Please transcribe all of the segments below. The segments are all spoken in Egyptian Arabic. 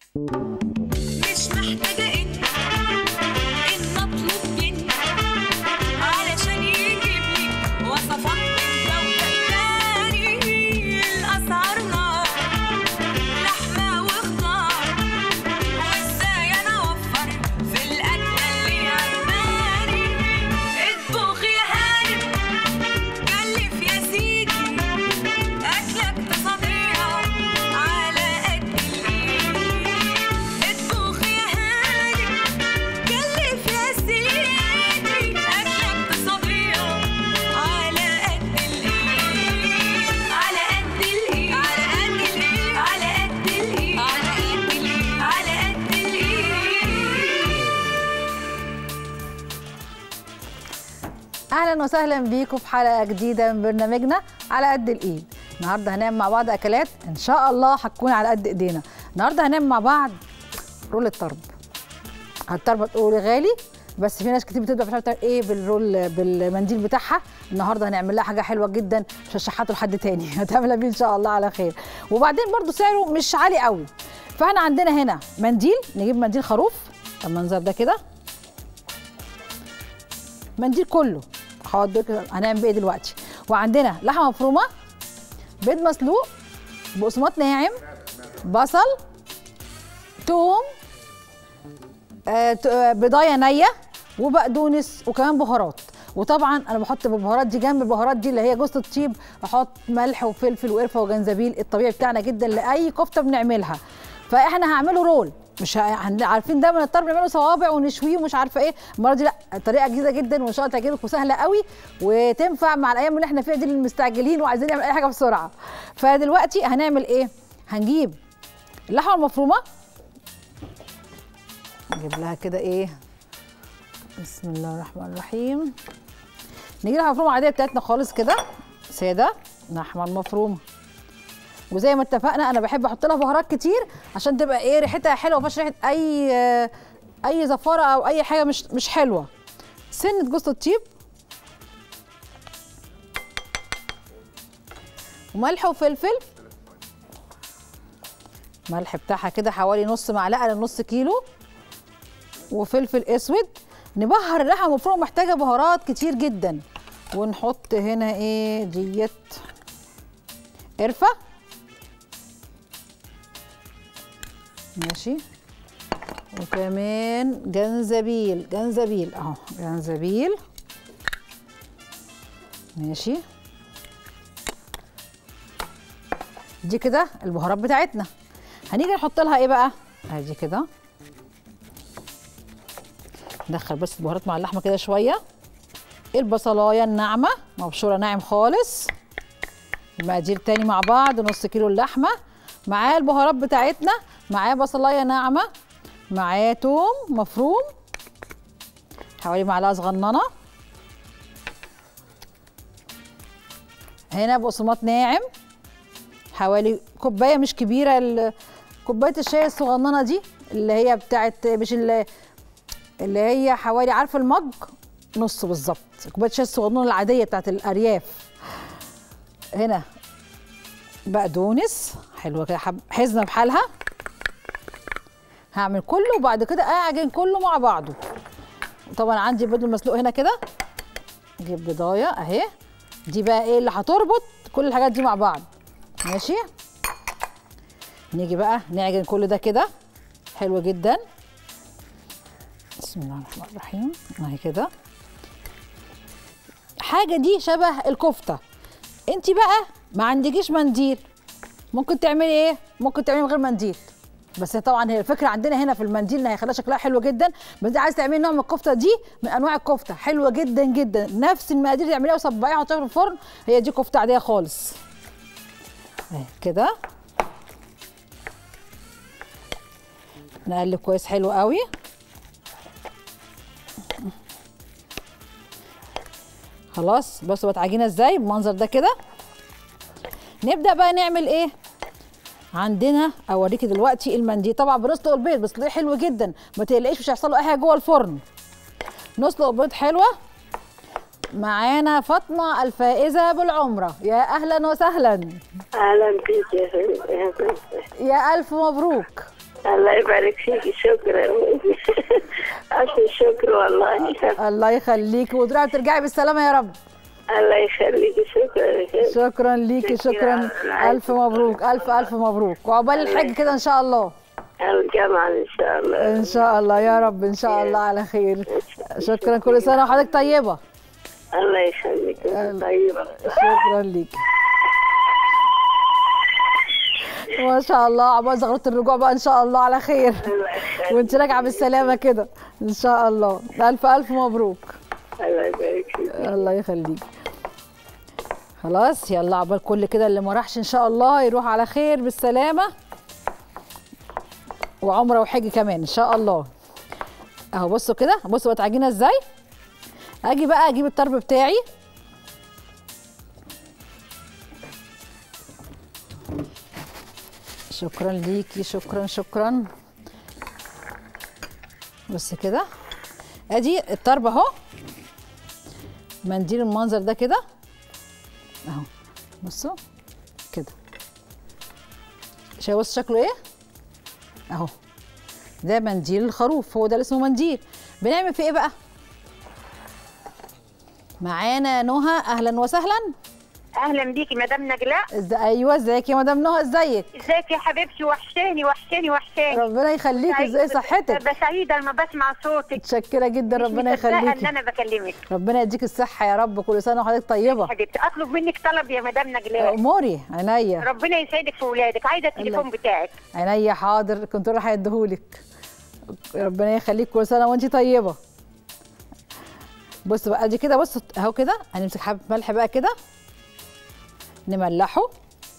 مش محتاجة إن إن أطلب منك علشان يجيب لي وصفات من ذوق تاني الأسعار نار لحمة وخضار وإزاي أنا أوفر في الأكلة اللي عجباني اطبخ يا هانم كلف يا سيدي أكلة اقتصادية على قد الإيد اطبخ يا هانم كلف يا سيدي أكلة اقتصادية على قد الإيد على قد الإيد على قد الإيد على قد الإيد على قد الإيد اهلا وسهلا بيكم في حلقه جديده من برنامجنا على قد الايد النهارده هنعمل مع بعض اكلات ان شاء الله هتكون على قد ايدينا النهارده هنعمل مع بعض رول الطرب الطرب تقولي غالي بس في ناس كتير بتبدا مش عارفه تعمل ايه بالرول بالمنديل بتاعها النهارده هنعمل لها حاجه حلوه جدا مش هشحته لحد تاني هتعملها بيه ان شاء الله على خير وبعدين برضو سعره مش عالي قوي فاحنا عندنا هنا منديل نجيب منديل خروف المنظر ده كده منديل كله حاضر كده هنعمل بايه دلوقتي وعندنا لحمه مفرومه بيض مسلوق بقسماط ناعم بصل توم آه، ت- آه، بضايه نيه وبقدونس وكمان بهارات وطبعا انا بحط بالبهارات دي جنب البهارات دي اللي هي جوز الطيب احط ملح وفلفل وقرفه وجنزبيل الطبيعي بتاعنا جدا لاي كفته بنعملها فاحنا هعمله رول مش ه- هن- عارفين دايما الطرب بنعمله صوابع ونشويه ومش عارفه ايه المره دي لا طريقه جديده جدا وان شاء الله تعجبك وسهله قوي وتنفع مع الايام اللي احنا فيها دي اللي مستعجلين وعايزين نعمل اي حاجه بسرعه فدلوقتي هنعمل ايه هنجيب اللحمه المفرومه نجيب لها كده ايه بسم الله الرحمن الرحيم نجيب لحمه مفرومه عاديه بتاعتنا خالص كده ساده لحمه المفرومه وزي ما اتفقنا انا بحب احط لها بهارات كتير عشان تبقى ايه ريحتها حلوه مفيهاش ريحه اي اي زفاره او اي حاجه مش مش حلوه سنه جوز الطيب وملح وفلفل ملح بتاعها كده حوالي نص معلقه لنص كيلو وفلفل اسود نبهر اللحمه المفرومه محتاجه بهارات كتير جدا ونحط هنا ايه ديت قرفه ماشي وكمان جنزبيل جنزبيل اهو جنزبيل ماشي دي كده البهارات بتاعتنا هنيجي نحط لها ايه بقى ادي كده ندخل بس البهارات مع اللحمه كده شويه البصلايه الناعمه مبشوره ناعم خالص المقادير تاني مع بعض نص كيلو اللحمه معاه البهارات بتاعتنا معاه بصلايه ناعمه معاه توم مفروم حوالي معلقه صغننه هنا بقسماط ناعم حوالي كوبايه مش كبيره ال- كوبايه الشاي الصغننه دي اللي هي بتاعت مش اللي, اللي هي حوالي عارفه المج نص بالظبط كوبايه الشاي الصغننه العاديه بتاعت الارياف هنا بقدونس حلوه كده حب- حزمه بحالها هعمل كله وبعد كده اعجن كله مع بعضه طبعا عندي بيض المسلوق هنا كده اجيب بضايه اهي دي بقى ايه اللي هتربط كل الحاجات دي مع بعض ماشي نيجي بقى نعجن كل ده كده حلو جدا بسم الله الرحمن الرحيم اهي كده حاجه دي شبه الكفته انت بقى ما عندكيش منديل ممكن تعملي ايه ممكن تعملي من غير منديل بس طبعا هي الفكره عندنا هنا في المنديل ان هيخليها شكلها حلو جدا بس انت عايز تعملي نوع من الكفته دي من انواع الكفته حلوه جدا جدا نفس المقادير اللي تعمليها وصبعيها وحطيها في الفرن هي دي كفته عاديه خالص اهي كده نقلب كويس حلو قوي خلاص بصوا بقت عجينه ازاي بالمنظر ده كده نبدا بقى نعمل ايه عندنا اوريكي دلوقتي المنديل طبعا بنسلق البيض بس ليه حلو جدا ما تقلقيش مش هيحصل له اي حاجه جوه الفرن نسلق بيض حلوه معانا فاطمه الفائزه بالعمره يا اهلا وسهلا اهلا بيك يا فندم يا الف مبروك الله يبارك فيك شكرا ألف شكر والله الله يخليكي وتروحي وترجعي بالسلامه يا رب الله يخليك شكرا شكرا ليكي شكرا الف مبروك الف الف مبروك وعقبال الحج كده ان شاء الله الجامعة إن شاء الله ان شاء الله يا رب ان شاء الله على خير شكرا كل سنه وحضرتك طيبه الله يخليك أنت طيبة شكرا ليكي ما شاء الله عقبال زغرة الرجوع بقى ان شاء الله على خير الله يخليك وانت راجعه بالسلامه كده ان شاء الله الف الف مبروك الله يبارك فيك الله يخليك خلاص يلا عقبال كل كده اللي ما راحش ان شاء الله يروح على خير بالسلامه وعمره وحج كمان ان شاء الله اهو بصوا كده بصوا بقت عجينه ازاي اجي بقى اجيب الطرب بتاعي شكرا ليكي شكرا شكرا بس كده ادي الطرب اهو منديل المنظر ده كده اهو بصوا كده شايف بص شكله ايه اهو ده منديل الخروف هو ده اللي اسمه منديل بنعمل فيه ايه بقى معانا نهى اهلا وسهلا اهلا بيكي مدام نجلاء إز... ايوه ازيك يا مدام نهى ازيك ازيك يا حبيبتي وحشاني وحشاني وحشاني ربنا يخليك ازاي صحتك ببقى سعيده لما بسمع صوتك متشكره جدا مش ربنا مصدقة ان يخليكي انا بكلمك ربنا يديك الصحه يا رب كل سنه وحضرتك طيبه حبيبتي اطلب منك طلب يا مدام نجلاء اموري عينيا ربنا يسعدك في ولادك عايزه التليفون بتاعك عينيا حاضر كنت رايح هيديهولك ربنا يخليك كل سنه وانت طيبه بص بقى دي كده بص اهو كده هنمسك حبه ملح بقى كده نملحه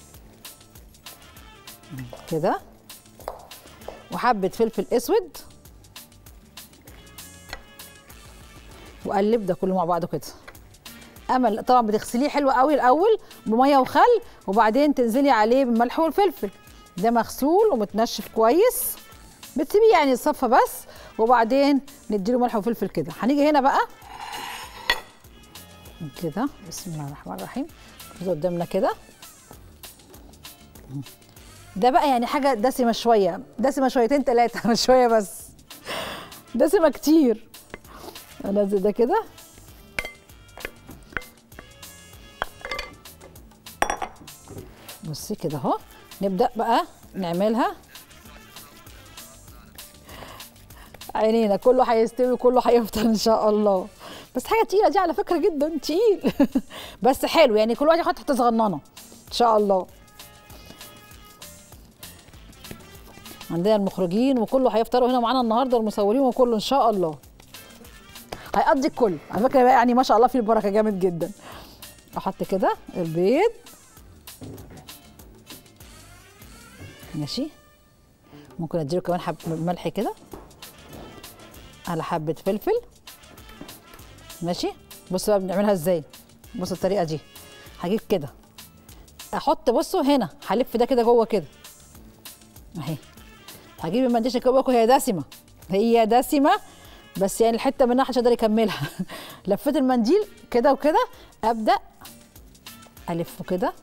كده وحبه فلفل اسود وقلب ده كله مع بعضه كده امل طبعا بتغسليه حلو قوي الاول بميه وخل وبعدين تنزلي عليه بالملح والفلفل ده مغسول ومتنشف كويس بتسيبيه يعني يتصفى بس وبعدين نديله ملح وفلفل كده هنيجي هنا بقى كده بسم الله الرحمن الرحيم ده قدامنا كده ده بقى يعني حاجه دسمه شويه دسمه شويتين ثلاثه مش شويه بس دسمه كتير انزل ده كده بصي كده اهو نبدا بقى نعملها عينينا كله هيستوي كله هيفطر ان شاء الله بس حاجه تقيله دي على فكره جدا تقيل بس حلو يعني كل واحد يحط حته صغننه ان شاء الله عندنا المخرجين وكله هيفطروا هنا معانا النهارده المصورين وكله ان شاء الله هيقضي الكل على فكره بقى يعني ما شاء الله في البركه جامد جدا احط كده البيض ماشي ممكن اديله كمان حبه ملح كده على حبه فلفل ماشي بصوا بقى بنعملها ازاي بصوا الطريقه دي هجيب كده احط بصوا هنا هلف ده كده جوه كده اهي هجيب المنديشه كده بقى هي دسمه هي دسمه بس يعني الحته منها محدش يقدر يكملها لفيت المنديل كده وكده ابدا الفه كده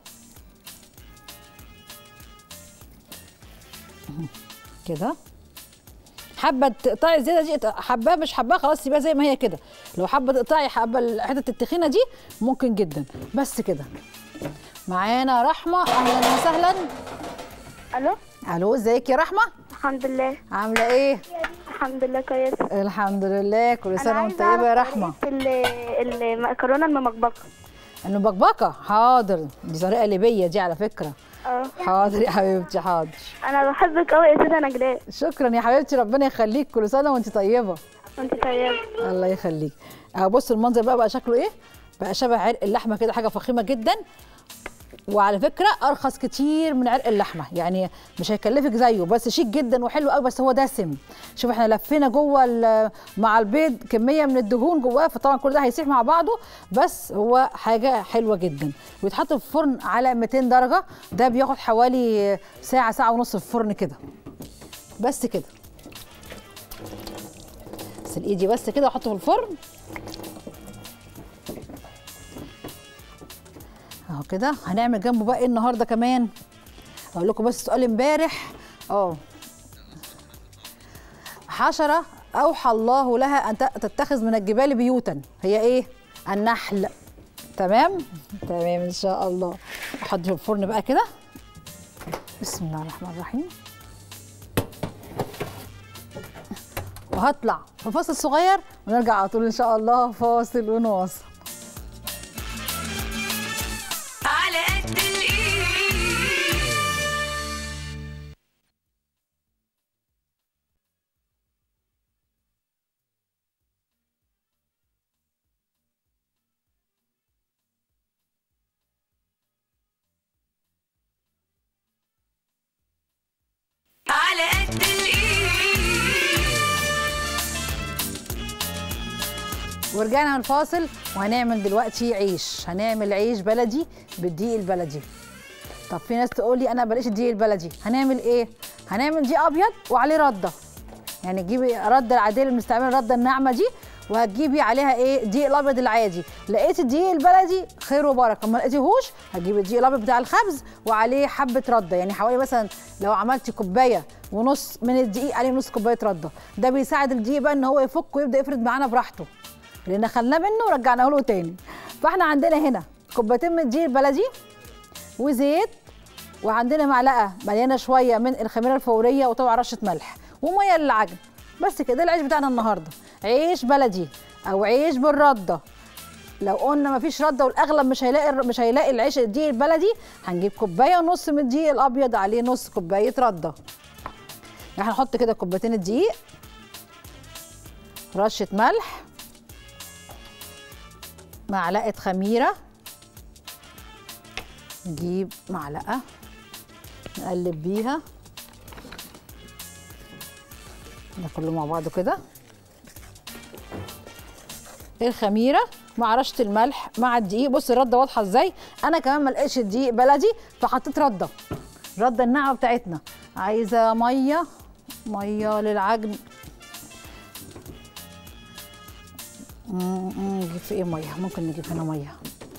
كده حابه تقطعي الزياده دي حباها مش حباها خلاص سيبها زي ما هي كده لو حابه تقطعي حبه حته التخينه دي ممكن جدا بس كده معانا رحمه اهلا وسهلا الو الو ازيك يا رحمه الحمد لله عامله ايه الحمد لله كويس الحمد لله كل انا سنه وانت عايزه طيبه يا أعرف رحمه طريقة ال- المكرونه المبكبكه المبكبكه حاضر دي طريقه ليبيه دي على فكره اه حاضر يا حبيبتي حاضر انا بحبك قوي يا سيدة نجلاء شكرا يا حبيبتي ربنا يخليك كل سنه وانت طيبه وانت طيبه الله يخليك اهو بص المنظر بقى بقى شكله ايه بقى شبه عرق اللحمه كده حاجه فخيمه جدا وعلى فكره ارخص كتير من عرق اللحمه يعني مش هيكلفك زيه بس شيك جدا وحلو قوي بس هو دسم شوف احنا لفينا جوه ال- مع البيض كميه من الدهون جواه فطبعا كل ده هيسيح مع بعضه بس هو حاجه حلوه جدا ويتحط في الفرن على 200 درجه ده بياخد حوالي ساعه ساعه ونص في الفرن كده بس كده بس الايدي بس كده احطه في الفرن اهو كده هنعمل جنبه بقى ايه النهارده كمان اقول لكم بس سؤال امبارح اه حشره اوحى الله لها ان ت- تتخذ من الجبال بيوتا هي ايه النحل تمام تمام ان شاء الله احط في الفرن بقى كده بسم الله الرحمن الرحيم وهطلع في فاصل صغير ونرجع على طول ان شاء الله فاصل ونواصل على قد الايد على قد الايد ورجعنا من الفاصل وهنعمل دلوقتي عيش هنعمل عيش بلدي بالدقيق البلدي طب في ناس تقول لي انا بلاش الدقيق البلدي هنعمل ايه هنعمل دقيق ابيض وعليه رده يعني تجيبي رده العاديه اللي بنستعملها الرده الناعمه دي وهتجيبي عليها ايه الدقيق الابيض العادي لقيت الدقيق البلدي خير وبركه ما لقيتيهوش هتجيبي الدقيق الابيض بتاع الخبز وعليه حبه رده يعني حوالي مثلا لو عملتي كوبايه ونص من الدقيق عليه نص كوبايه رده ده بيساعد الدقيق بقى ان هو يفك ويبدا يفرد معانا براحته لان خلناه منه ورجعناه له تاني فاحنا عندنا هنا كوبايتين من الدقيق البلدي وزيت وعندنا معلقه مليانه شويه من الخميره الفوريه وطبعا رشه ملح وميه للعجن بس كده ده العيش بتاعنا النهارده عيش بلدي او عيش بالرده لو قلنا مفيش رده والاغلب مش هيلاقي مش هيلاقي العيش الدقيق البلدي هنجيب كوبايه ونص من الدقيق الابيض عليه نص كوبايه رده يعني هنحط كده كوبايتين الدقيق رشه ملح معلقه خميره نجيب معلقه نقلب بيها ده كله مع بعضه كده الخميره مع رشه الملح مع الدقيق بص الرده واضحه ازاي انا كمان ما لقيتش الدقيق بلدي فحطيت رده الرده الناعمه بتاعتنا عايزه ميه ميه للعجن مم، مم، نجيب في ايه ميه ممكن نجيب هنا ميه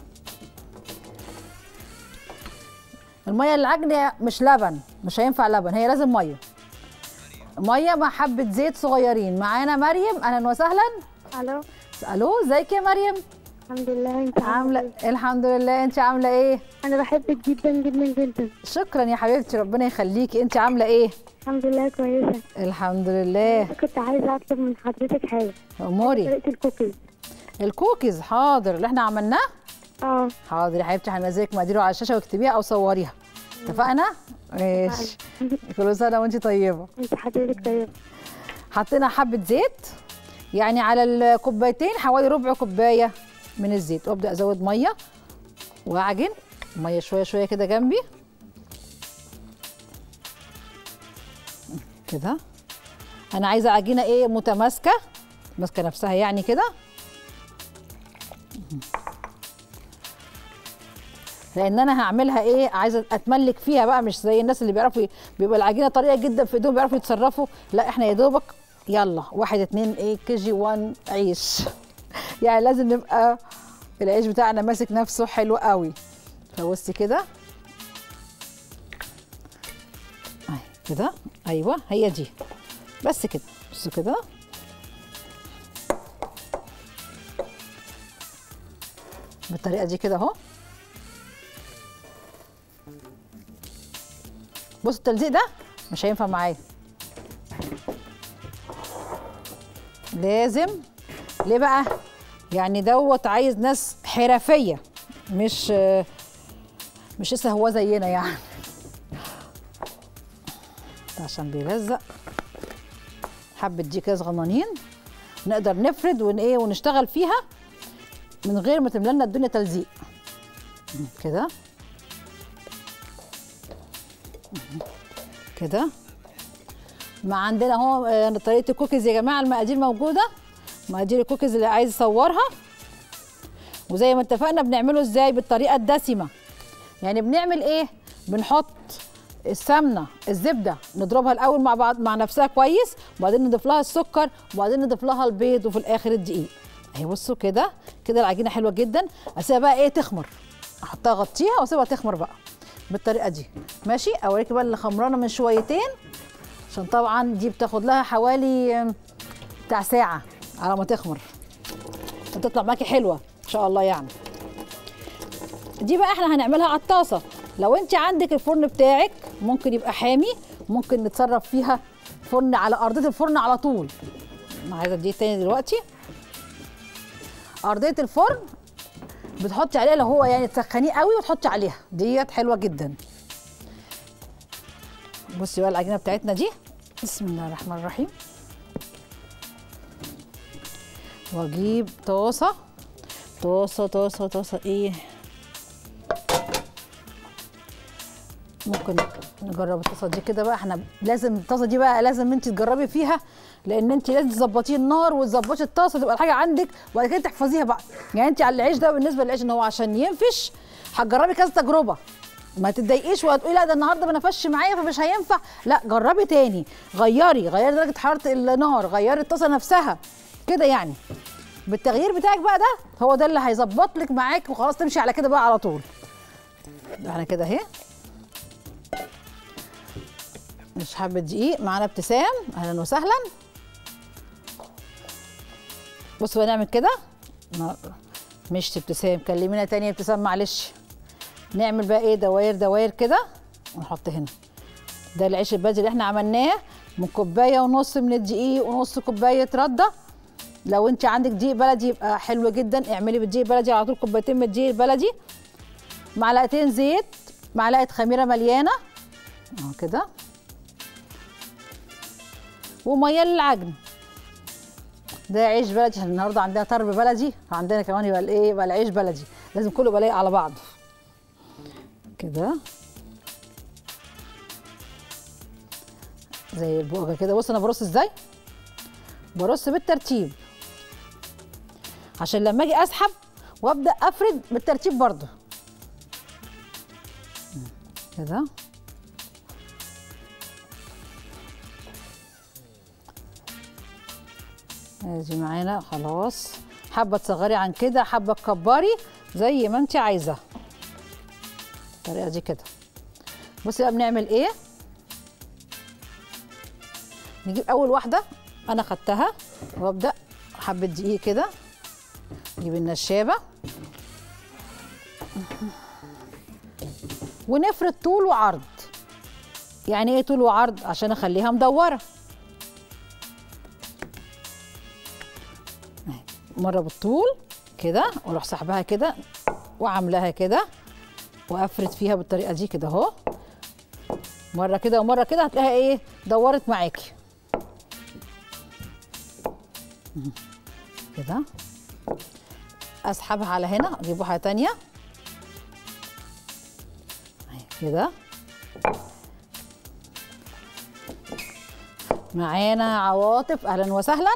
الميه للعجن مش لبن مش هينفع لبن هي لازم ميه ميه مع حبه زيت صغيرين معانا مريم اهلا وسهلا الو الو ازيك يا مريم الحمد لله انت عامله الحمد لله انت عامله ايه انا بحبك جدا جدا جدا شكرا يا حبيبتي ربنا يخليكي انت عامله ايه الحمد لله كويسه الحمد لله كنت عايزه اطلب من حضرتك حاجه اموري طريقه الكوكيز الكوكيز حاضر اللي احنا عملناه اه حاضر يا حبيبتي هنزلك مقاديره على الشاشه واكتبيها او صوريها اتفقنا ماشي كل سنه وانت طيبه انت حضرتك طيبه حطينا حبه زيت يعني على الكوبايتين حوالي ربع كوبايه من الزيت وابدا ازود ميه واعجن ميه شويه شويه كده جنبي كده انا عايزه عجينه ايه متماسكه ماسكه نفسها يعني كده لان انا هعملها ايه عايزه اتملك فيها بقى مش زي الناس اللي بيعرفوا ي- بيبقى العجينه طريه جدا في ايديهم بيعرفوا يتصرفوا لا احنا يا دوبك يلا واحد اتنين ايه كي جي 1 عيش يعني لازم نبقى العيش بتاعنا ماسك نفسه حلو قوي فبصي كده اهي كده ايوه هي دي بس كده بصوا كده بالطريقه دي كده اهو بص التلزيق ده مش هينفع معايا لازم ليه بقى يعني دوت عايز ناس حرفيه مش مش لسه هو زينا يعني ده عشان بيلزق حبه دي كده صغننين نقدر نفرد ون ايه ونشتغل فيها من غير ما تملى لنا الدنيا تلزيق كده كده ما عندنا اهو آه، طريقه الكوكيز يا جماعه المقادير موجوده مقادير الكوكيز اللي عايز يصورها وزي ما اتفقنا بنعمله ازاي بالطريقه الدسمه يعني بنعمل ايه بنحط السمنه الزبده نضربها الاول مع بعض مع نفسها كويس وبعدين نضيف لها السكر وبعدين نضيف لها البيض وفي الاخر الدقيق اهي بصوا كده كده العجينه حلوه جدا اسيبها بقى ايه تخمر احطها اغطيها واسيبها تخمر بقى بالطريقه دي ماشي اوريكي بقى اللي خمرانه من شويتين عشان طبعا دي بتاخد لها حوالي آم، بتاع ساعه على ما تخمر وتطلع معاكي حلوه ان شاء الله يعني دي بقى احنا هنعملها على الطاسه لو انت عندك الفرن بتاعك ممكن يبقى حامي ممكن نتصرف فيها فرن على ارضيه الفرن على طول انا عايزه دي تاني دلوقتي ارضيه الفرن بتحطي عليها لو هو يعني تسخنيه قوي وتحطي عليها ديت حلوه جدا بصي بقى العجينه بتاعتنا دي بسم الله الرحمن الرحيم واجيب طاسه طاسه طاسه طاسه ايه ممكن نجرب الطاسه دي كده بقى احنا لازم الطاسه دي بقى لازم انت تجربي فيها لان انت لازم تظبطي النار وتظبطي الطاسه تبقى الحاجه عندك وبعد كده تحفظيها بقى يعني انت على العيش ده بالنسبه للعيش ان هو عشان ينفش هتجربي كذا تجربه ما تتضايقيش وهتقولي لا ده النهارده ما نفش معايا فمش هينفع لا جربي تاني غيري غيري درجه حراره النار غيري الطاسه نفسها كده يعني بالتغيير بتاعك بقى ده هو ده اللي هيظبط لك معاك وخلاص تمشي على كده بقى على طول ده احنا كده اهي مش حبة دقيق معانا ابتسام اهلا وسهلا بصوا بنعمل كده ما- مش ابتسام كلمينا تاني يا ابتسام معلش نعمل بقى ايه دواير دواير كده ونحط هنا ده العيش البلدي اللي احنا عملناه من كوبايه ونص من الدقيق ونص كوبايه رده لو انت عندك دقيق بلدي يبقى حلو جدا اعملي بالدقيق البلدي على طول كوبايتين من الدقيق البلدي معلقتين زيت معلقه خميره مليانه اهو كده وميه للعجن ده عيش بلدي عشان النهارده عندنا طرب بلدي فعندنا كمان يبقى الايه يبقى العيش بلدي لازم كله يبقى لايق على بعضه كده زي البوجه كده بص انا برص ازاي برص بالترتيب عشان لما اجي اسحب وابدا افرد بالترتيب برضه كده ادي معانا خلاص حابه تصغري عن كده حابه تكبري زي ما انت عايزه الطريقه دي كده بصي بقى بنعمل ايه نجيب اول واحده انا خدتها وابدا حبه دقيق كده نجيب النشابه ونفرد طول وعرض يعني ايه طول وعرض عشان اخليها مدوره أهي، مره بالطول كده واروح سحبها كده وعاملاها كده وافرد فيها بالطريقه دي كده اهو مره كده ومره كده هتلاقيها ايه دورت معاكي مم. كده اسحبها على هنا اجيب واحده تانية أهي كده معانا عواطف اهلا وسهلا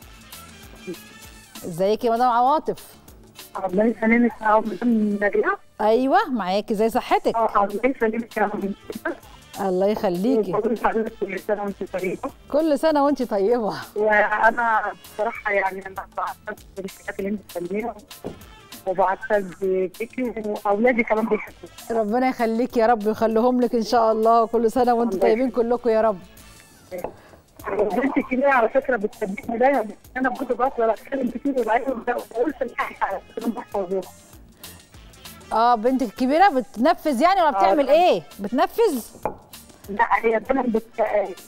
ازيك يا مدام عواطف الله يسلمك يا مدام نجلاء ايوه معاكي زي صحتك اه الله يسلمك يا مدام الله يخليكي بقول لحضرتك كل سنه وانت طيبه كل سنه وانت طيبه وانا بصراحه يعني انا بعتز بالحاجات اللي انت بتعمليها وبعتز بيكي واولادي كمان بيحبوك ربنا يخليكي يا رب ويخليهم لك ان شاء الله كل سنه وانتم الله طيبين كلكم يا رب بنتي كبيره على فكره بتحبني دايما بس انا كنت بفضل اتكلم كتير وبعدين بقول في الحاجه على فكره بحفظها اه بنتك الكبيره بتنفذ يعني ولا بتعمل آه. ايه بتنفذ لا هي دايما بت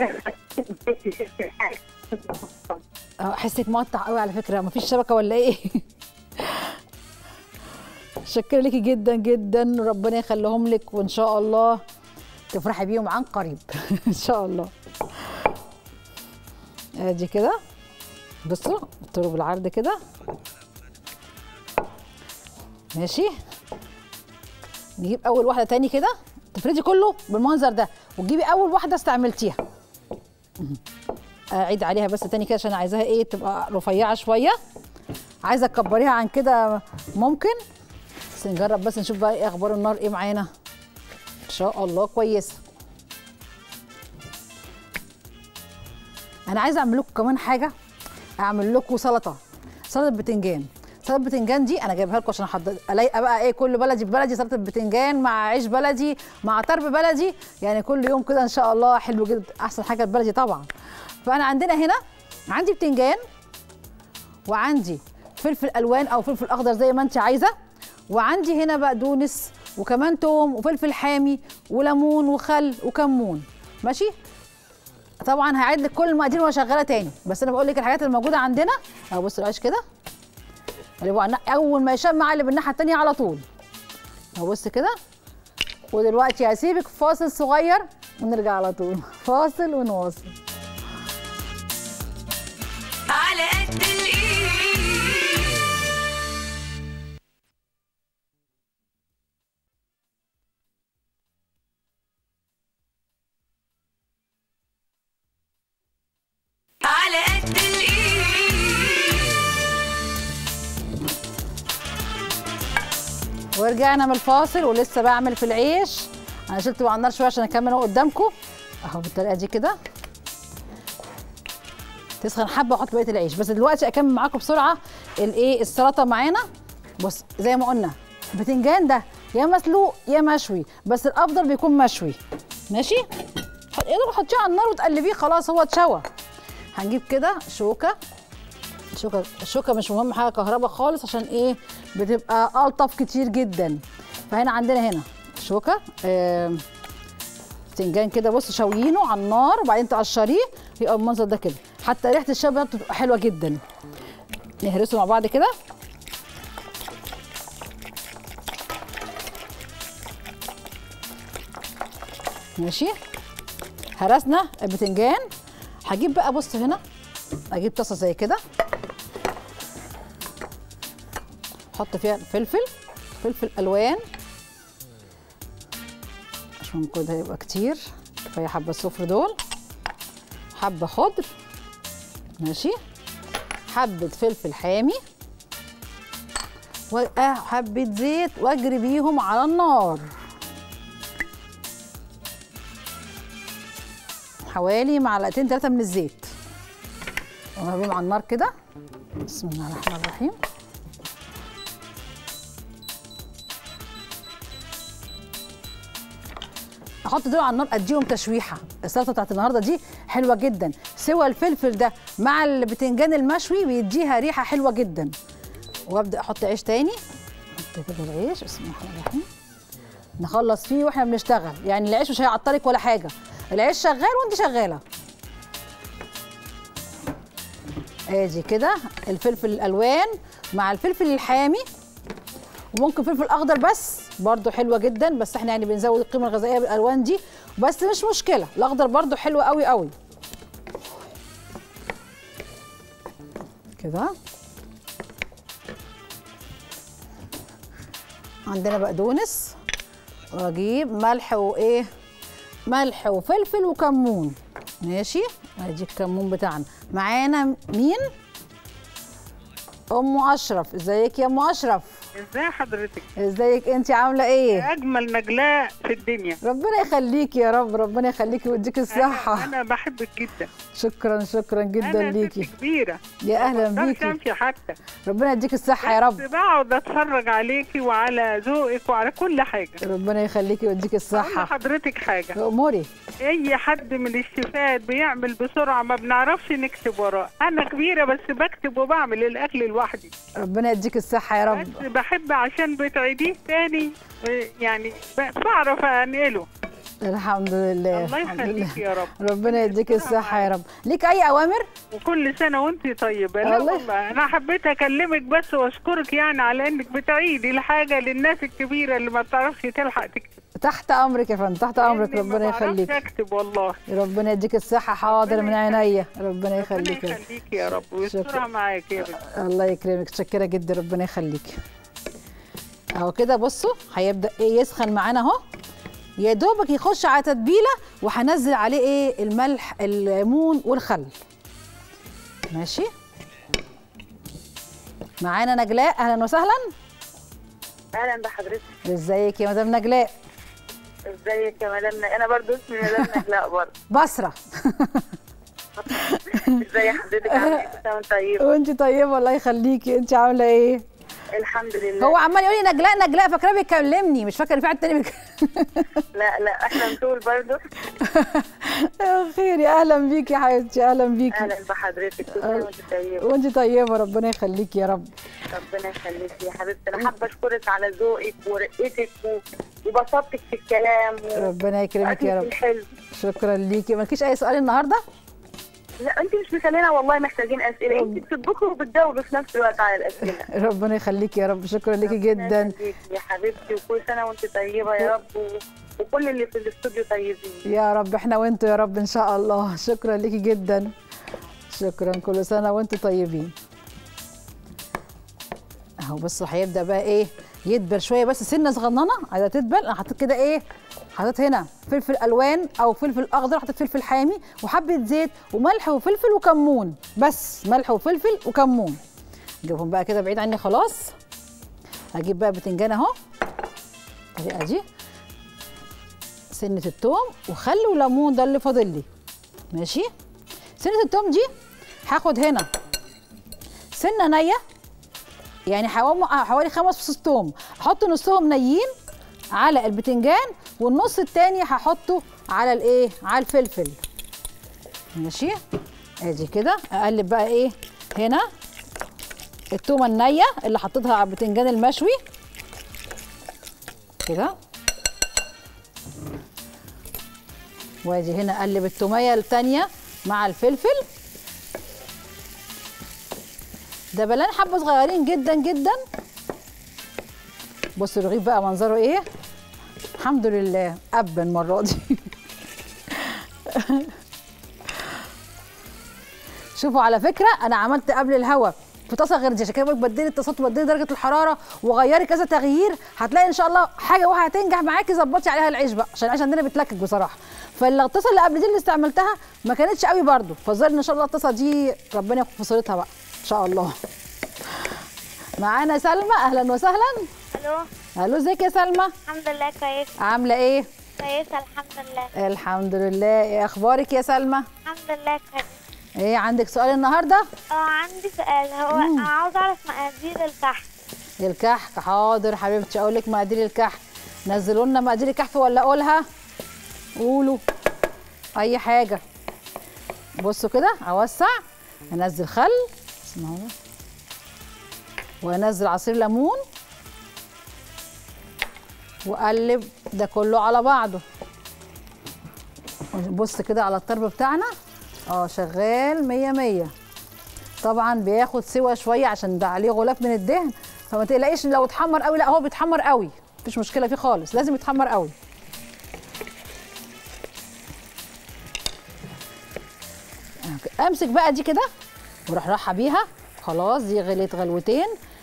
اه حسك مقطع قوي على فكره مفيش شبكه ولا ايه شكرا ليكي جدا جدا ربنا يخليهم لك وان شاء الله تفرحي بيهم عن قريب ان شاء الله ادي كده بصوا اضطروا بالعرض كده ماشي نجيب اول واحده تاني كده تفردي كله بالمنظر ده وتجيبي اول واحده استعملتيها اعيد عليها بس تاني كده عشان عايزاها ايه تبقى رفيعه شويه عايزه تكبريها عن كده ممكن بس نجرب بس نشوف بقى ايه اخبار النار ايه معانا ان شاء الله كويسه انا عايزه اعمل لكم كمان حاجه اعمل لكم سلطه سلطه بتنجان سلطه البتنجان دي انا جايبها لكم عشان احضر الاقي بقى ايه كل بلدي في بلدي سلطه البتنجان مع عيش بلدي مع طرب بلدي يعني كل يوم كده ان شاء الله حلو جدا احسن حاجه البلدي طبعا فانا عندنا هنا عندي بتنجان وعندي فلفل الوان او فلفل اخضر زي ما انت عايزه وعندي هنا بقدونس وكمان توم وفلفل حامي وليمون وخل وكمون ماشي طبعا هعيد لك كل المقادير وانا شغاله تاني بس انا بقول لك الحاجات الموجوده عندنا اهو بص العيش كده اللي هو اول ما يشمع اللي بالناحيه التانيه على طول اهو بص كده ودلوقتي هسيبك فاصل صغير ونرجع على طول فاصل ونواصل على قد الايد على قد الايد ورجعنا من الفاصل ولسه بعمل في العيش انا شلت بقى على النار شويه عشان اكمل اهو قدامكم اهو بالطريقه دي كده تسخن حبه واحط بقيه العيش بس دلوقتي اكمل معاكم بسرعه الايه السلطه معانا بص زي ما قلنا البتنجان ده يا مسلوق يا مشوي بس الافضل بيكون مشوي ماشي حط ايه حطيه على النار وتقلبيه خلاص هو اتشوى هنجيب كده شوكه الشوكه الشوكه مش مهم حاجه كهرباء خالص عشان ايه بتبقى الطف كتير جدا فهنا عندنا هنا شوكه آم، بتنجان كده بص شويينه على النار وبعدين تقشريه يبقى المنظر ده كده حتى ريحه الشوي بتاعته بتبقى حلوه جدا نهرسه مع بعض كده ماشي هرسنا البتنجان هجيب بقى بص هنا اجيب طاسه زي كده احط فيها الفلفل فلفل الوان مش ممكن ده يبقى كتير كفايه حبه الصفر دول حبه خضر ماشي حبه فلفل حامي وحبه زيت واجري بيهم على النار حوالي معلقتين ثلاثه من الزيت وهجيبهم على النار كده بسم الله الرحمن الرحيم احط دول على النار اديهم تشويحه السلطه بتاعت النهارده دي حلوه جدا سوى الفلفل ده مع البتنجان المشوي بيديها ريحه حلوه جدا وابدا احط عيش تاني احط كده العيش بسم الله الرحمن الرحيم نخلص فيه واحنا بنشتغل يعني العيش مش هيعطلك ولا حاجه العيش شغال وانت شغاله ادي كده الفلفل الالوان مع الفلفل الحامي وممكن فلفل اخضر بس برضو حلوه جدا بس احنا يعني بنزود القيمه الغذائيه بالالوان دي بس مش مشكله الاخضر برضو حلو قوي قوي كده عندنا بقدونس واجيب ملح وايه ملح وفلفل وكمون ماشي ادي الكمون بتاعنا معانا مين ام اشرف ازيك يا ام اشرف ازاي حضرتك ازيك انت عامله ايه اجمل نجلاء في الدنيا ربنا يخليكي يا رب ربنا يخليكي ويديك الصحه انا بحبك جدا شكرا شكرا جدا انا ست ليكي كبيره يا اهلا ما بيكي امشي حتى ربنا يديك الصحه يا رب بس بقعد اتفرج عليكي وعلى ذوقك وعلى كل حاجه ربنا يخليكي ويديك اقول الصحه لحضرتك حاجه اموري اي حد من الشيفات بيعمل بسرعه ما بنعرفش نكتب وراه انا كبيره بس بكتب وبعمل الاكل لوحدي ربنا يديك الصحه يا بس رب بحب عشان بتعيديه تاني يعني ب- بعرف انقله الحمد لله الله الحمد لله. يخليك يا رب ربنا يديك الصحه يا رب ليك اي اوامر وكل سنه وانت طيبه لا الله والله انا حبيت اكلمك بس واشكرك يعني على انك بتعيدي الحاجه للناس الكبيره اللي ما بتعرفش تلحق تكتب تحت امرك يا فندم تحت امرك لأني ما ربنا بعرفش يخليك اكتب والله ربنا يديك الصحه حاضر من عينيا ربنا ربنا يخليك يخليك يا رب ويسترها معاك يا بنت الله يكرمك متشكره جدا ربنا يخليك اهو كده بصوا هيبدا ايه يسخن معانا اهو يا دوبك يخش على تتبيله وهنزل عليه ايه الملح الليمون والخل ماشي معانا نجلاء اهلا وسهلا اهلا بحضرتك ازيك يا مدام نجلاء ازيك يا مدام انا برضو اسمي مدام نجلاء برضو بصره ازي حضرتك عامله ايه كل سنة وانت طيبه وانت طيبه الله يخليكي انت عامله ايه الحمد لله هو عمال يقول لي نجلاء نجلاء فاكراه بيكلمني مش فاكر في حد تاني بيك... لا لا احنا نقول برضه خير يا اهلا بيكي يا حبيبتي اهلا بيكي اهلا بحضرتك كل سنه وانت طيبه وانت طيبه ربنا يخليكي يا رب ربنا يخليكي يا حبيبتي انا حابه اشكرك على ذوقك ورقتك و- وبساطتك في الكلام و- ربنا يكرمك يا وأكلك رب الحلو شكرا ليكي مالكيش اي سؤال النهارده لا انت مش مسالينا والله محتاجين اسئله انت بتطبخي وبتجاوبي في نفس الوقت على الاسئله ربنا يخليكي يا رب شكرا ليكي ربنا جدا يخليكي يا حبيبتي وكل سنه وانت طيبه يا رب و... وكل اللي في الاستوديو طيبين يا رب احنا وانتوا يا رب ان شاء الله شكرا ليكي جدا شكرا كل سنه وانتوا طيبين اهو بصوا هيبدا بقى ايه يدبل شويه بس سنه صغننه عايزه تدبل انا حطيت كده ايه حطيت هنا فلفل الوان او فلفل اخضر حطيت فلفل حامي وحبه زيت وملح وفلفل وكمون بس ملح وفلفل وكمون نجيبهم بقى كده بعيد عني خلاص هجيب بقى بتنجان اهو الطريقه دي سنه التوم وخل وليمون ده اللي فاضل لي ماشي سنه التوم دي هاخد هنا سنه نيه يعني حوالي حوالي خمس فصوص توم احط نصهم نيين على البتنجان والنص التاني هحطه على الايه على الفلفل ماشي ادي كده اقلب بقى ايه هنا التومه النيه اللي حطيتها على البتنجان المشوي كده وادي هنا اقلب التوميه التانيه مع الفلفل ده بلان حبه صغيرين جدا جدا بصوا الرغيف بقى منظره ايه الحمد لله اب المره دي شوفوا على فكره انا عملت قبل الهوا في طاسه غير دي عشان كده بقولك بدلي الطاسات وبدلي درجه الحراره وغيري كذا تغيير هتلاقي ان شاء الله حاجه واحده هتنجح معاكي ظبطي عليها العيش بقى عشان العيش عندنا بيتلكك بصراحه فالطاسه اللي قبل دي اللي استعملتها ما كانتش قوي برده فظل ان شاء الله الطاسه دي ربنا يكون في صورتها بقى ان شاء الله معانا سلمى اهلا وسهلا الو الو ازيك يا سلمى الحمد لله كويس عامله ايه كويسه الحمد لله الحمد لله ايه اخبارك يا سلمى الحمد لله كويس ايه عندك سؤال النهارده اه عندي سؤال هو انا عاوز اعرف مقادير الكحك الكحك حاضر حبيبتي اقول لك مقادير الكحك نزلوا لنا مقادير الكحك ولا اقولها قولوا اي حاجه بصوا كده اوسع انزل خل اسمعوا ده. وانزل عصير ليمون واقلب ده كله على بعضه بص كده على الطرب بتاعنا اه شغال مية مية طبعا بياخد سوا شويه عشان ده عليه غلاف من الدهن فما تقلقيش لو اتحمر قوي لا هو بيتحمر قوي مفيش مشكله فيه خالص لازم يتحمر قوي امسك بقى دي كده واروح رايحه بيها خلاص دي غليت غلوتين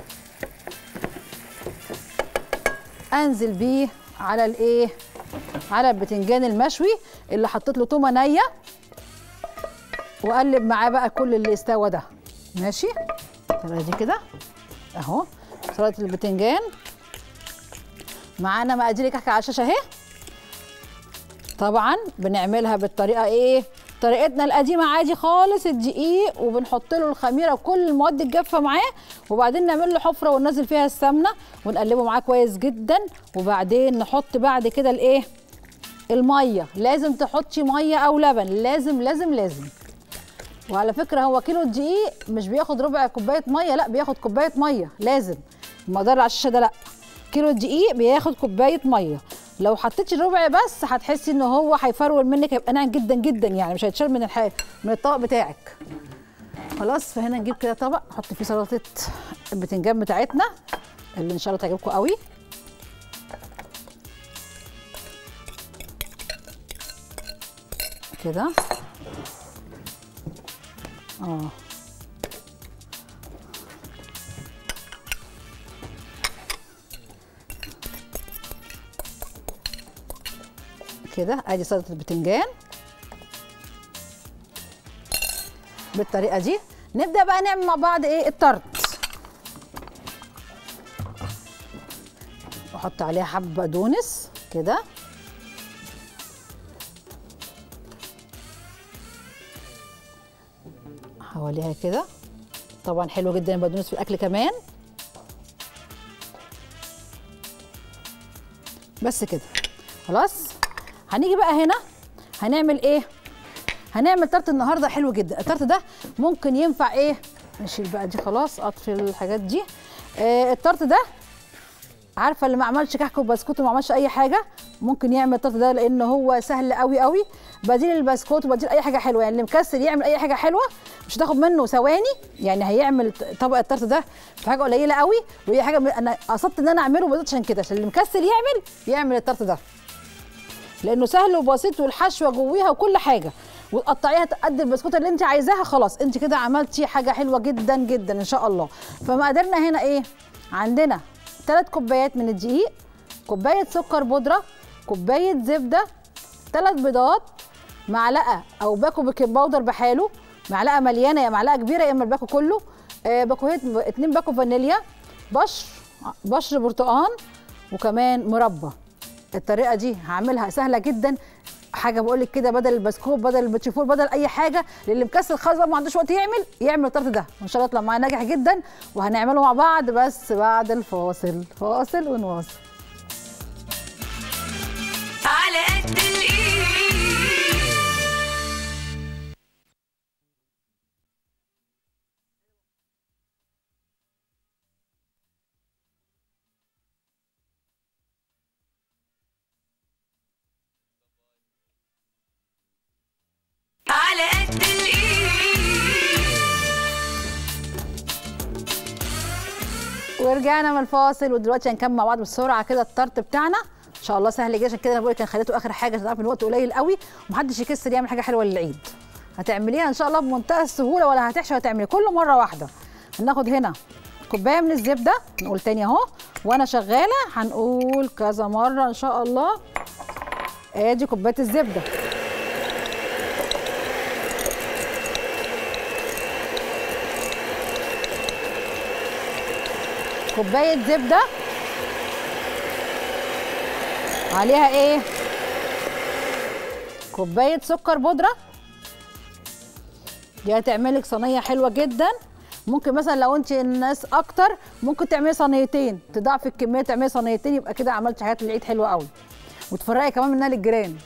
انزل بيه على الايه على البتنجان المشوي اللي حطيت له تومه نيه واقلب معاه بقى كل اللي استوى ده ماشي تبقى دي كده اهو سلطه البتنجان معانا مقادير الكحك على الشاشه اهي طبعا بنعملها بالطريقه ايه طريقتنا القديمه عادي خالص الدقيق وبنحط له الخميره وكل المواد الجافه معاه وبعدين نعمل له حفره وننزل فيها السمنه ونقلبه معاه كويس جدا وبعدين نحط بعد كده الايه الميه لازم تحطي ميه او لبن لازم لازم لازم وعلى فكره هو كيلو الدقيق مش بياخد ربع كوبايه ميه لا بياخد كوبايه ميه لازم المقدار على الشاشه ده لا كيلو الدقيق بياخد كوبايه ميه لو حطيتي ربع بس هتحسي ان هو هيفرول منك هيبقى ناعم جدا جدا يعني مش هيتشال من الحاجه من الطبق بتاعك خلاص فهنا نجيب كده طبق نحط فيه سلطه البتنجان بتاعتنا اللي ان شاء الله تعجبكم قوي كده اه كده ادي سلطه البتنجان بالطريقه دي نبدا بقى نعمل مع بعض ايه الطرد احط عليها حبه بقدونس كده حواليها كده طبعا حلو جدا البقدونس في الاكل كمان بس كده خلاص هنيجي بقى هنا هنعمل ايه هنعمل تارت النهارده حلو جدا التارت ده ممكن ينفع ايه نشيل بقى دي خلاص اطفي الحاجات دي آه التارت ده عارفه اللي ما عملش كحك وبسكوت وما عملش اي حاجه ممكن يعمل التارت ده لان هو سهل قوي قوي بديل البسكوت وبديل اي حاجه حلوه يعني اللي مكسل يعمل اي حاجه حلوه مش هتاخد منه ثواني يعني هيعمل طبق التارت ده في حاجه قليله قوي وهي حاجه من- انا قصدت ان انا اعمله بس عشان كده عشان اللي مكسل يعمل يعمل التارت ده لانه سهل وبسيط والحشوه جويها وكل حاجه وتقطعيها قد البسكوته اللي انت عايزاها خلاص انت كده عملتي حاجه حلوه جدا جدا ان شاء الله فمقاديرنا هنا ايه عندنا ثلاث كوبايات من الدقيق كوبايه سكر بودره كوبايه زبده ثلاث بيضات معلقه او باكو بيكنج باودر بحاله معلقه مليانه يا معلقه كبيره يا اما الباكو كله آه باكوهات اتنين باكو فانيليا بشر بشر برتقان وكمان مربى الطريقه دي هعملها سهله جدا حاجه بقول لك كده بدل البسكوت بدل البتشيفور بدل اي حاجه للي مكسل خالص بقى ما عندوش وقت يعمل يعمل الطرت ده وان شاء الله يطلع معانا ناجح جدا وهنعمله مع بعض بس بعد الفاصل فاصل ونواصل على قد الايد على قد الايد ورجعنا من الفاصل ودلوقتي هنكمل مع بعض بسرعه كده الطرت بتاعنا ان شاء الله سهل جدا عشان كده انا بقول لك انا خليته اخر حاجه عشان تعرف ان الوقت قليل قوي ومحدش يكسر يعمل حاجه حلوه للعيد هتعمليها ان شاء الله بمنتهى السهوله ولا هتحشي هتعملي كله مره واحده هناخد هنا كوبايه من الزبده نقول تاني اهو وانا شغاله هنقول كذا مره ان شاء الله ادي كوبايه الزبده كوبايه زبده عليها ايه كوبايه سكر بودره دي هتعملك صينيه حلوه جدا ممكن مثلا لو انت الناس اكتر ممكن تعملي صينيتين تضاعفي الكميه تعملي صينيتين يبقى كده عملتي حاجات العيد حلوه قوي وتفرقي كمان منها للجيران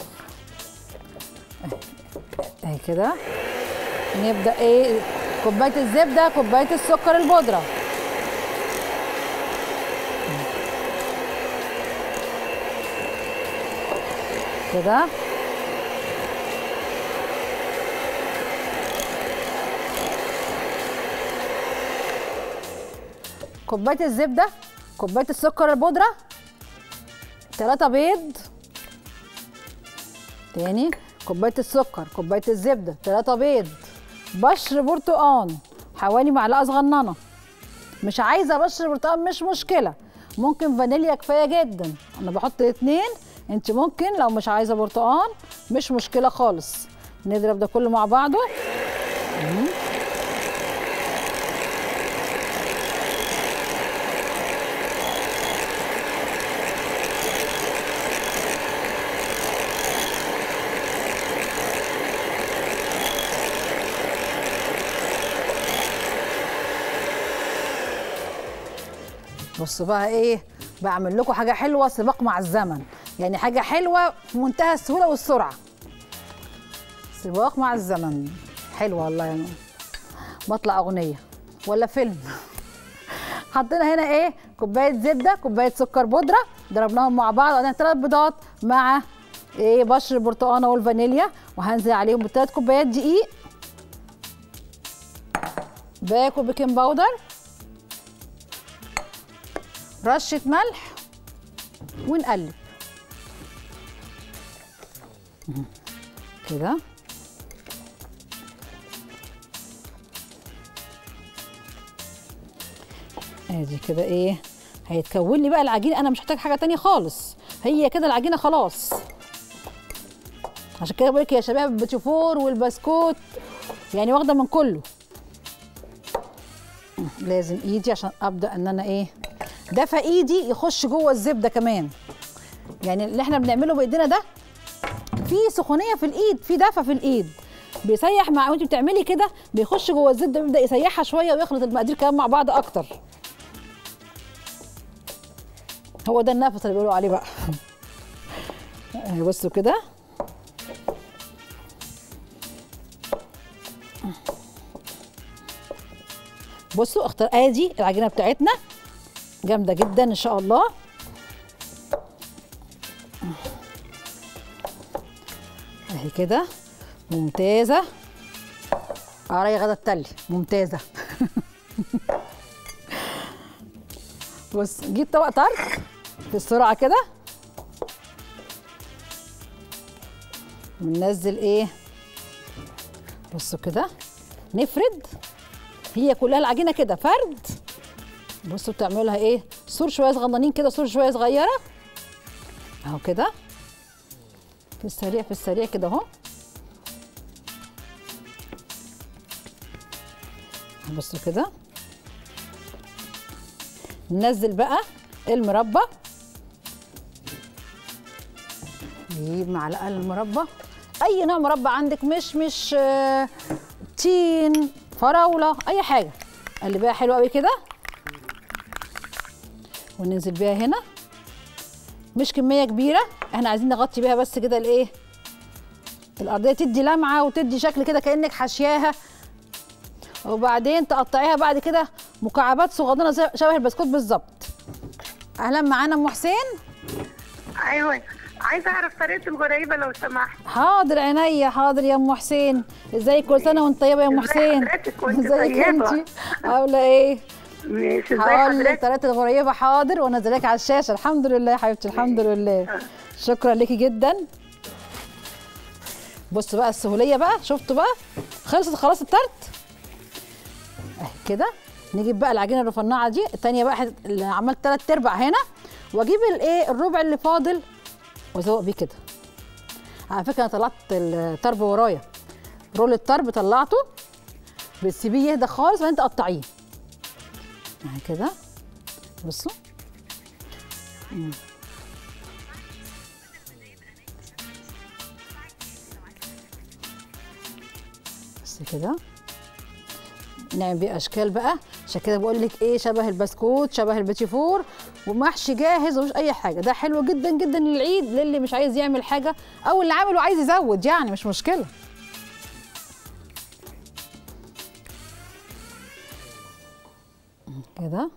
اهي كده نبدا ايه كوبايه الزبده كوبايه السكر البودره كده كوبايه الزبده كوبايه السكر البودره ثلاثة بيض تاني كوبايه السكر كوبايه الزبده ثلاثة بيض بشر برتقان حوالي معلقه صغننه مش عايزه بشر برتقان مش مشكله ممكن فانيليا كفايه جدا انا بحط اتنين انت ممكن لو مش عايزه برتقان مش مشكله خالص نضرب ده كله مع بعضه مم. بصوا بقى ايه بعمل لكم حاجه حلوه سباق مع الزمن يعني حاجه حلوه في منتهى السهوله والسرعه سباق مع الزمن حلوه والله يعني بطلع اغنيه ولا فيلم حطينا هنا ايه كوبايه زبده كوبايه سكر بودره ضربناهم مع بعض وعندنا ثلاث بيضات مع ايه بشر البرتقانه والفانيليا وهنزل عليهم بثلاث كوبايات دقيق باكو بيكنج باودر رشه ملح ونقلب كده ادي كده ايه هيتكون لي بقى العجين انا مش محتاج حاجه تانية خالص هي كده العجينه خلاص عشان كده بقول لك يا شباب البتيفور والبسكوت يعني واخده من كله لازم ايدي عشان ابدا ان انا ايه دفى ايدي يخش جوه الزبده كمان يعني اللي احنا بنعمله بايدينا ده في سخونيه في الايد في دفى في الايد بيسيح مع وانت بتعملي كده بيخش جوه الزبده بيبدا يسيحها شويه ويخلط المقادير كمان مع بعض اكتر هو ده النفس اللي بيقولوا عليه بقى آه، بصوا كده بصوا اختار ادي العجينه بتاعتنا جامده جدا ان شاء الله اهي كده ممتازه اه يا غدا التلي ممتازه بص جيب طبق طرد بسرعه كده وننزل ايه بصوا كده نفرد هي كلها العجينه كده فرد بصوا بتعملوا لها ايه سور شويه صغننين كده سور شويه صغيره اهو كده في السريع في السريع كده اهو بصوا كده ننزل بقى المربى نجيب معلقه المربى اي نوع مربى عندك مش مش آه، تين فراوله اي حاجه قلبيها حلوه قوي كده وننزل بيها هنا مش كميه كبيره احنا عايزين نغطي بيها بس كده الايه الارضيه تدي لمعه وتدي شكل كده كانك حاشياها وبعدين تقطعيها بعد كده مكعبات صغننه زي- شبه البسكوت بالظبط اهلا معانا ام حسين ايوه عايزه اعرف طريقه الغريبه لو سمحت حاضر عينيا حاضر يا ام حسين ازيك كل سنه وانت طيبه يا ام ازي حسين حضرتك وانت ازيك طيبة؟ انت عامله ايه ماشي ازي هقول لك حضرتك طريقه الغريبه حاضر وانزلك على الشاشه الحمد لله يا حبيبتي الحمد لله شكرا ليكي جدا بصوا بقى السهوليه بقى شفتوا بقى خلصت خلاص الترت اهي كده نجيب بقى العجينه الرفنعه دي التانيه بقى حت- اللي عملت تلات ارباع هنا واجيب الايه الربع اللي فاضل وازوق بيه كده على فكره انا طلعت الطرب ورايا رول الطرب طلعته بتسيبيه يهدى خالص وبعدين تقطعيه اهي كده بصوا مم. بس كده نعمل بيه اشكال بقى عشان كده بقول لك ايه شبه البسكوت شبه البيتي فور ومحشي جاهز ومش اي حاجه ده حلو جدا جدا للعيد للي مش عايز يعمل حاجه او اللي عامل وعايز يزود يعني مش مشكله كده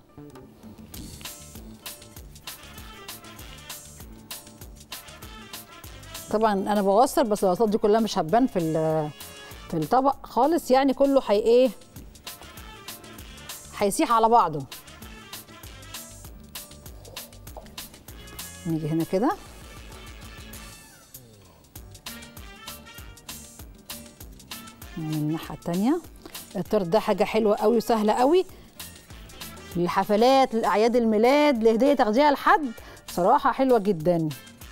طبعا انا بوصل بس الوصلات دي كلها مش هتبان في ال- في الطبق خالص يعني كله هي ايه هيسيح على بعضه نيجي هنا كده من الناحيه التانيه التورت ده حاجه حلوه قوي وسهله قوي للحفلات لاعياد الميلاد لهديه تاخديها لحد صراحه حلوه جدا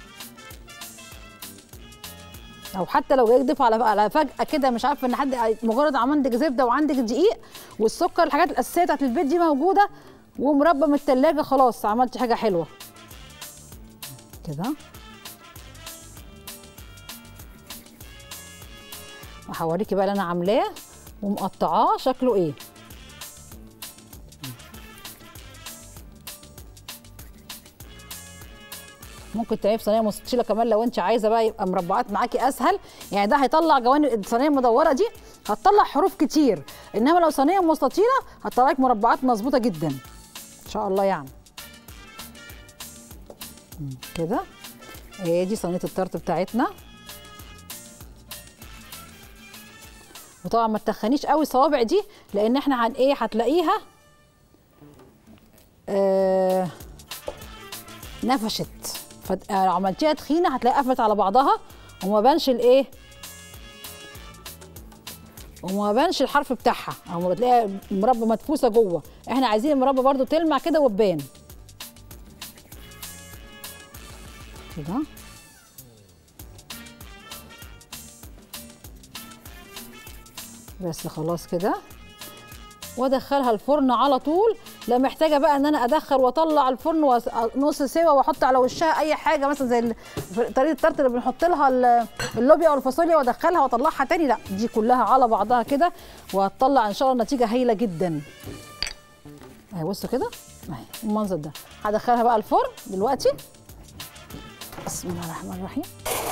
او حتى لو جاي تضيف على على فجاه كده مش عارفه ان حد مجرد عندك زبده وعندك دقيق والسكر الحاجات الاساسيه بتاعت البيت دي موجوده ومربى من التلاجة خلاص عملت حاجه حلوه كده وهوريكي بقى اللي انا عاملاه ومقطعاه شكله ايه ممكن تعملي في صينيه مستطيله كمان لو انت عايزه بقى يبقى مربعات معاكي اسهل يعني ده هيطلع جوانب الصينيه المدوره دي هتطلع حروف كتير انما لو صينيه مستطيله هتطلع لك مربعات مظبوطه جدا ان شاء الله يعني مم، كده هي دي صينيه الطرط بتاعتنا وطبعا ما تخنيش قوي الصوابع دي لان احنا هن ايه هتلاقيها آه نفشت فلو عملتيها تخينه هتلاقيها قفلت على بعضها وما بانش الايه وما بانش الحرف بتاعها او ما بتلاقيها المربى مدفوسه جوه احنا عايزين المربى برضو تلمع كده وتبان كده بس خلاص كده وادخلها الفرن على طول لا محتاجه بقى ان انا ادخل واطلع الفرن وأس- نص سوا واحط على وشها اي حاجه مثلا زي ال- في طريقه التارت اللي بنحط لها ال- اللوبيا او الفاصوليا وادخلها واطلعها تاني لا دي كلها على بعضها كده وهتطلع ان شاء الله نتيجه هايله جدا اهي بصوا كده اهي المنظر ده هدخلها بقى الفرن دلوقتي بسم الله الرحمن الرحيم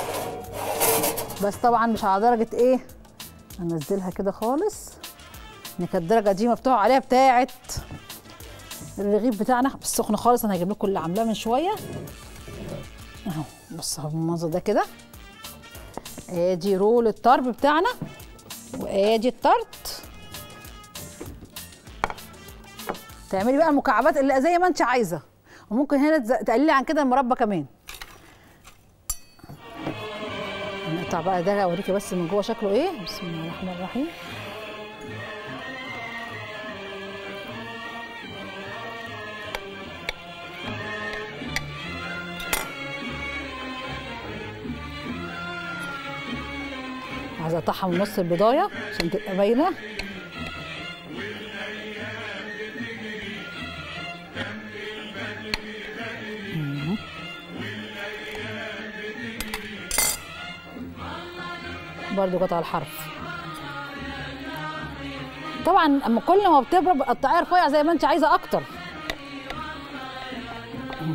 بس طبعا مش على درجه ايه هنزلها كده خالص ان كانت الدرجه دي مفتوحه عليها بتاعه الرغيف بتاعنا بس سخن خالص انا هجيب لكم اللي عاملاه من شويه اهو بص اهو بالمنظر ده كده ادي رول الطرب بتاعنا وادي الطرد تعملي بقى المكعبات اللي زي ما انت عايزه وممكن هنا تز- تقللي عن كده المربى كمان نقطع بقى ده اوريكي بس من جوه شكله ايه بسم الله الرحمن الرحيم عايزه اقطعها من نص البضايه عشان تبقى باينه مم. برضو قطع الحرف طبعا اما كل ما بتبرد قطعيها رفيع زي ما انت عايزه اكتر مم.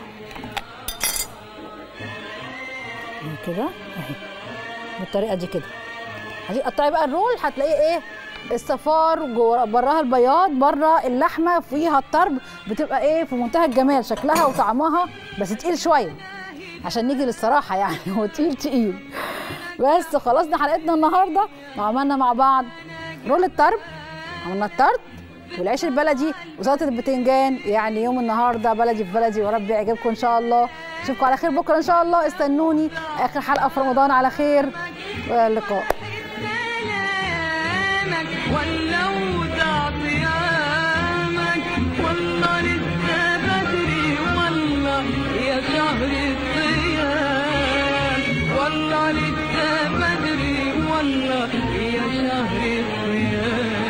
كده اهي بالطريقه دي كده هتقطعي بقى الرول هتلاقيه ايه الصفار جوه براها البياض بره اللحمه فيها الطرب بتبقى ايه في منتهى الجمال شكلها وطعمها بس تقيل شويه عشان نيجي للصراحه يعني هو تقيل تقيل بس خلصنا حلقتنا النهارده وعملنا مع بعض رول الطرب عملنا الطرد والعيش البلدي وسلطه البتنجان يعني يوم النهارده بلدي في بلدي ورب يعجبكم ان شاء الله اشوفكم على خير بكره ان شاء الله استنوني اخر حلقه في رمضان على خير واللقاء كلامك ولو ضاع صيامك والله لسه بدري والله يا شهر الصيام والله لسه بدري والله يا شهر الصيام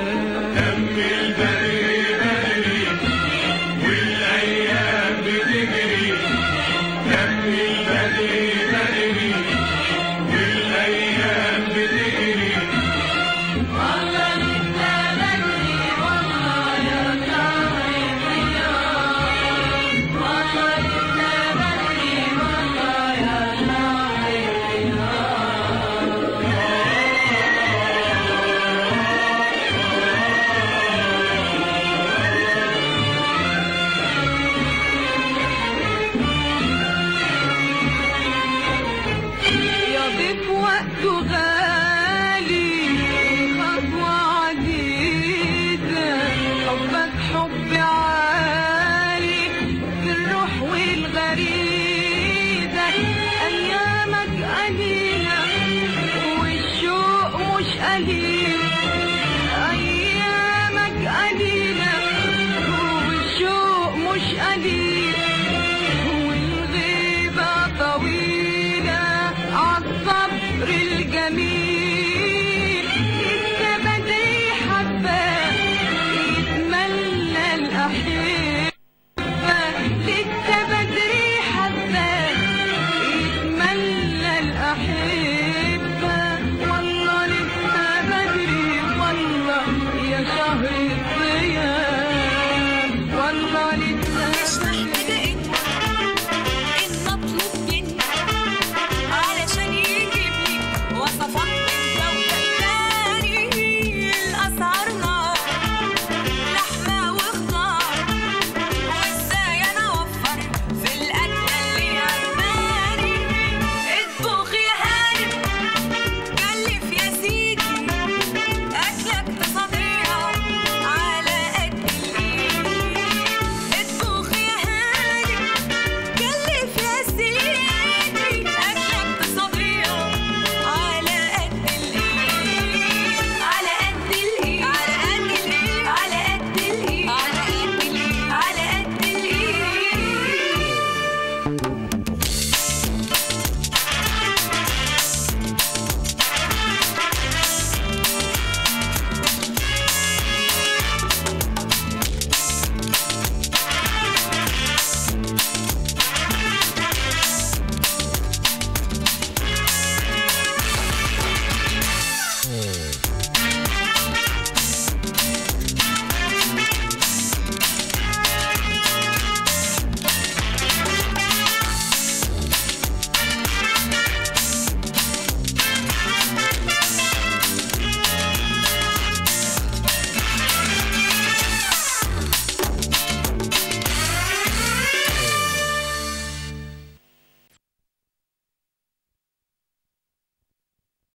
يضيف وقته غالي خطوة عديدة حبك حب عالي في الروح والغريزة أيامك قليلة والشوق مش قليل أيامك قليلة والشوق مش قليل والغيبة طويلة عالصبر الجميل